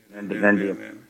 நன்றி நன்றி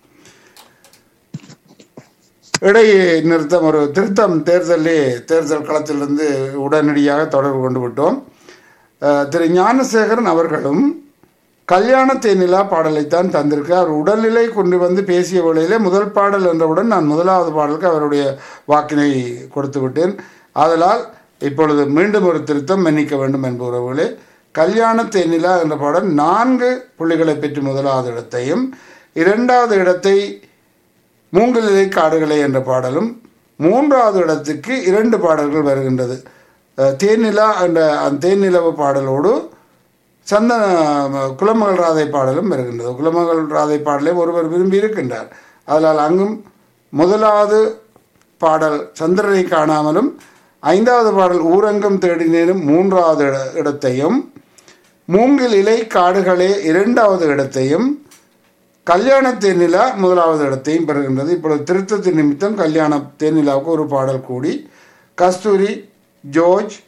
இடையே நிறுத்தம் ஒரு திருத்தம் தேர்தலே தேர்தல் களத்திலிருந்து உடனடியாக தொடர்பு கொண்டு விட்டோம் அஹ், திரு ஞானசேகரன் அவர்களும் கல்யாண தேனிலா பாடலைத்தான் தந்திருக்கார் அவர் உடல்நிலை கொண்டு வந்து பேசிய வேளையிலே முதல் பாடல் என்றவுடன் நான் முதலாவது பாடலுக்கு அவருடைய வாக்கினை கொடுத்து விட்டேன் ஆதலால் இப்பொழுது மீண்டும் ஒரு திருத்தம் மன்னிக்க வேண்டும் என்பவர்களே கல்யாண தேனிலா என்ற பாடல் நான்கு புள்ளிகளை பெற்று முதலாவது இடத்தையும் இரண்டாவது இடத்தை மூங்கிலை காடுகளே என்ற பாடலும் மூன்றாவது இடத்துக்கு இரண்டு பாடல்கள் வருகின்றது அஹ், தேனிலா என்ற அந்த தேனிலவு பாடலோடு சந்தன ம- குலமகள் ராதை பாடலும் வருகின்றது குலமகள் ராதை பாடலை ஒருவர் விரும்பி இருக்கின்றார் அதனால் அங்கும் முதலாவது பாடல் சந்திரனை காணாமலும் ஐந்தாவது பாடல் ஊரங்கம் தேடினேனும் மூன்றாவது இட- இடத்தையும் மூங்கில் இலை காடுகளே இரண்டாவது இடத்தையும் கல்யாண தேனிலா முதலாவது இடத்தையும் பெறுகின்றது இப்பொழுது திருத்தத்தின் நிமித்தம் கல்யாண தேனிலாவுக்கு ஒரு பாடல் கூடி கஸ்தூரி ஜோர்ஜ்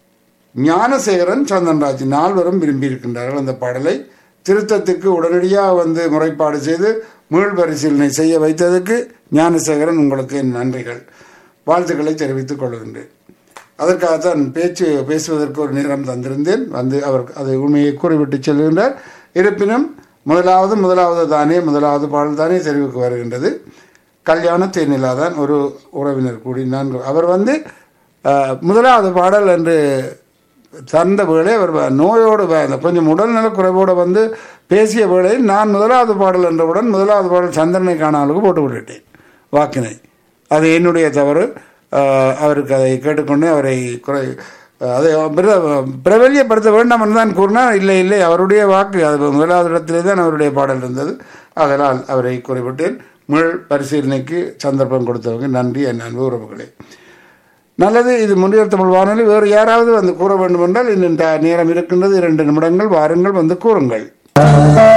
ஞானசேகரன் சந்தன்ராஜ் நால்வரும் விரும்பி இருக்கின்றார்கள் அந்த பாடலை திருத்தத்துக்கு உடனடியாக வந்து முறைப்பாடு செய்து மீள் பரிசீலனை செய்ய வைத்ததற்கு ஞானசேகரன் உங்களுக்கு என் நன்றிகள் வாழ்த்துக்களை தெரிவித்துக் கொள்கின்றேன் அதற்காகத்தான் பேச்சு பேசுவதற்கு ஒரு நேரம் தந்திருந்தேன் வந்து அவர் அதை உண்மையை கூறிவிட்டு செல்கின்றார் இருப்பினும் முதலாவது முதலாவது தானே முதலாவது பாடல் தானே தெரிவுக்கு வருகின்றது கல்யாண தேனிலா தான் ஒரு உறவினர் கூடி நான்கு அவர் வந்து அஹ், முதலாவது பாடல் என்று தந்த வேளை அவர் வ- நோயோடு வ- அந்த கொஞ்சம் உடல்நல குறைவோடு வந்து பேசிய வேளையில் நான் முதலாவது பாடல் என்றவுடன் முதலாவது பாடல் சந்திரனை காணாலுக்கு போட்டு விட்டுட்டேன் வாக்கினை அது என்னுடைய தவறு அஹ், அவருக்கு அதை கேட்டுக்கொண்டு அவரை குறை அதை பிர- பிரபல்யப்படுத்த வேண்டாம் என்று தான் கூறினார் இல்லை இல்லை அவருடைய வாக்கு அது முதலாவது இடத்திலே தான் அவருடைய பாடல் இருந்தது அதனால் அவரை குறிப்பிட்டேன் மீள் பரிசீலனைக்கு சந்தர்ப்பம் கொடுத்தவங்க நன்றி என் அன்பு உறவுகளே நல்லது இது முன்னியர் தமிழ் வானொலி வேறு யாராவது வந்து கூற வேண்டும் என்றால் இன்னும் ட- நேரம் இருக்கின்றது இரண்டு நிமிடங்கள் வாருங்கள் வந்து கூறுங்கள்